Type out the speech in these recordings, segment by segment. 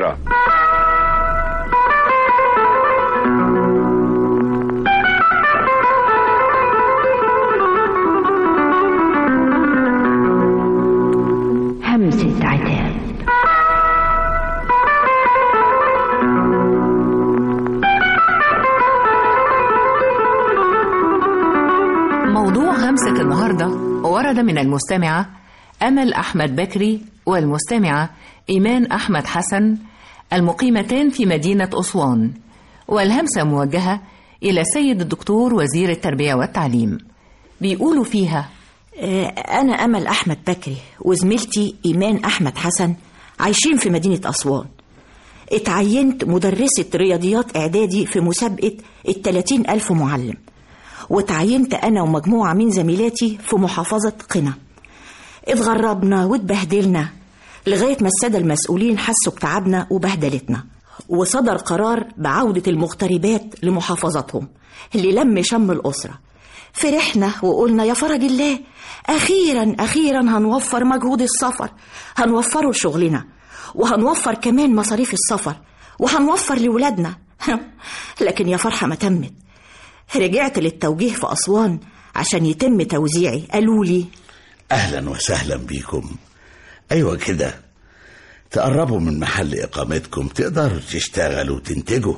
القاهرة همسة عتاب موضوع همسة النهاردة ورد من المستمعة أمل أحمد بكري والمستمعة إيمان أحمد حسن المقيمتان في مدينة أسوان والهمسة موجهة إلى سيد الدكتور وزير التربية والتعليم بيقولوا فيها آه، أنا أمل أحمد بكري وزميلتي إيمان أحمد حسن عايشين في مدينة أسوان اتعينت مدرسة رياضيات إعدادي في مسابقة التلاتين ألف معلم واتعينت أنا ومجموعة من زميلاتي في محافظة قنا اتغربنا واتبهدلنا لغاية ما السادة المسؤولين حسوا بتعبنا وبهدلتنا وصدر قرار بعودة المغتربات لمحافظتهم للم شم الأسرة فرحنا وقلنا يا فرج الله أخيرا أخيرا هنوفر مجهود السفر هنوفره لشغلنا وهنوفر كمان مصاريف السفر وهنوفر لولادنا لكن يا فرحة ما تمت رجعت للتوجيه في أسوان عشان يتم توزيعي قالوا لي أهلا وسهلا بيكم أيوة كده تقربوا من محل إقامتكم تقدروا تشتغلوا وتنتجوا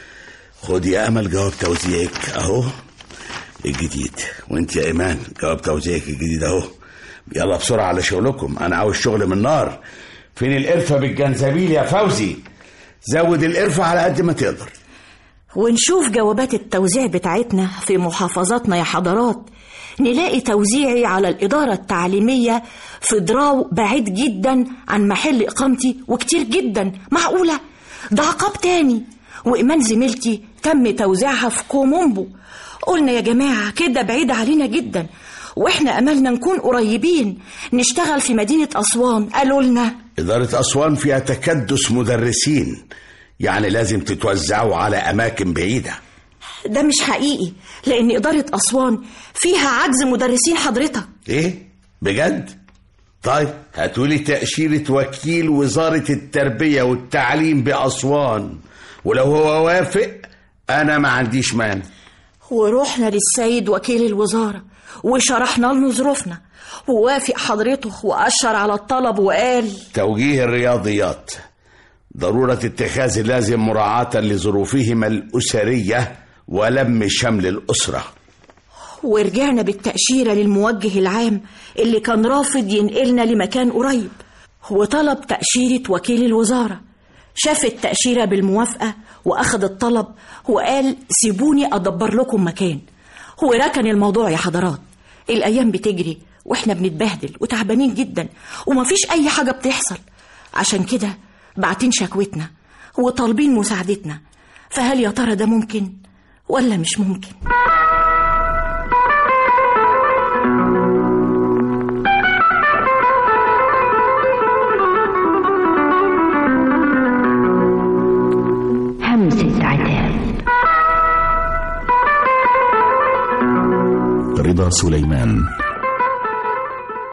خد يا أمل جواب توزيعك أهو الجديد وانت يا إيمان جواب توزيعك الجديد أهو يلا بسرعة على شغلكم أنا عاوز شغل من نار فين القرفة بالجنزبيل يا فوزي زود القرفة على قد ما تقدر ونشوف جوابات التوزيع بتاعتنا في محافظاتنا يا حضرات نلاقي توزيعي على الإدارة التعليمية في دراو بعيد جدا عن محل إقامتي وكتير جدا معقولة ده عقاب تاني وإيمان زميلتي تم توزيعها في كومومبو قلنا يا جماعة كده بعيد علينا جدا وإحنا أملنا نكون قريبين نشتغل في مدينة أسوان قالوا لنا إدارة أسوان فيها تكدس مدرسين يعني لازم تتوزعوا على أماكن بعيدة ده مش حقيقي لأن إدارة أسوان فيها عجز مدرسين حضرتك إيه؟ بجد؟ طيب هاتولي تأشيرة وكيل وزارة التربية والتعليم بأسوان ولو هو وافق أنا ما عنديش مانع ورحنا للسيد وكيل الوزارة وشرحنا له ظروفنا ووافق حضرته وأشر على الطلب وقال توجيه الرياضيات ضرورة اتخاذ اللازم مراعاة لظروفهما الأسرية ولم شمل الأسرة ورجعنا بالتأشيرة للموجه العام اللي كان رافض ينقلنا لمكان قريب وطلب تأشيرة وكيل الوزارة شاف التأشيرة بالموافقة وأخذ الطلب وقال سيبوني أدبر لكم مكان وركن الموضوع يا حضرات الأيام بتجري وإحنا بنتبهدل وتعبانين جدا ومفيش أي حاجة بتحصل عشان كده باعتين شكوتنا وطالبين مساعدتنا فهل يا ترى ده ممكن ولا مش ممكن همسة عتاب رضا سليمان